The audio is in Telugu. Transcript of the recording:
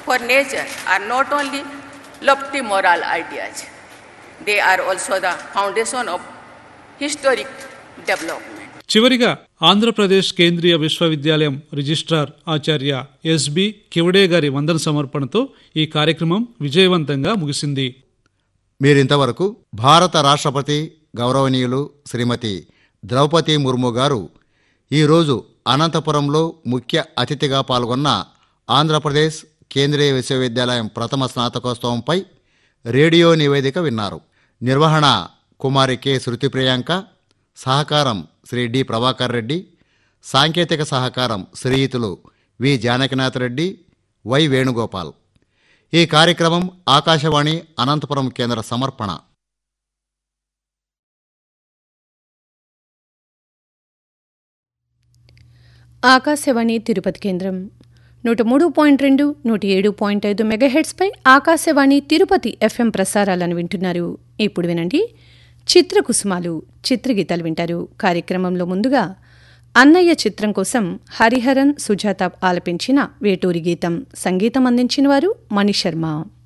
for nature are not only lofty moral ideas, they are also the foundation of historic development. చివరిగా ఆంధ్రప్రదేశ్ కేంద్రీయ విశ్వవిద్యాలయం రిజిస్ట్రార్ ఆచార్య ఎస్బి కివడే గారి వందన సమర్పణతో ఈ కార్యక్రమం విజయవంతంగా ముగిసింది మీరింతవరకు భారత రాష్ట్రపతి గౌరవనీయులు శ్రీమతి ద్రౌపది ముర్ము గారు ఈరోజు అనంతపురంలో ముఖ్య అతిథిగా పాల్గొన్న ఆంధ్రప్రదేశ్ కేంద్రీయ విశ్వవిద్యాలయం ప్రథమ స్నాతకోత్సవంపై రేడియో నివేదిక విన్నారు నిర్వహణ కుమారి కె శృతి ప్రియాంక సహకారం శ్రీ డి ప్రభాకర్ రెడ్డి సాంకేతిక సహకారం శ్రీయుతులు వి జానకినాథ్ రెడ్డి వై వేణుగోపాల్ ఈ కార్యక్రమం ఆకాశవాణి అనంతపురం కేంద్ర సమర్పణ ఆకాశవాణి తిరుపతి కేంద్రం నూట మూడు పాయింట్ రెండు నూట ఏడు పాయింట్ ఐదు మెగాహెడ్స్పై ఆకాశవాణి తిరుపతి ఎఫ్ఎం ప్రసారాలను వింటున్నారు ఇప్పుడు వినండి చిత్రకుసుమాలు చిత్రగీతాలు వింటారు కార్యక్రమంలో ముందుగా అన్నయ్య చిత్రం కోసం హరిహరన్ సుజాత ఆలపించిన వేటూరి గీతం సంగీతం అందించిన వారు మణిశర్మ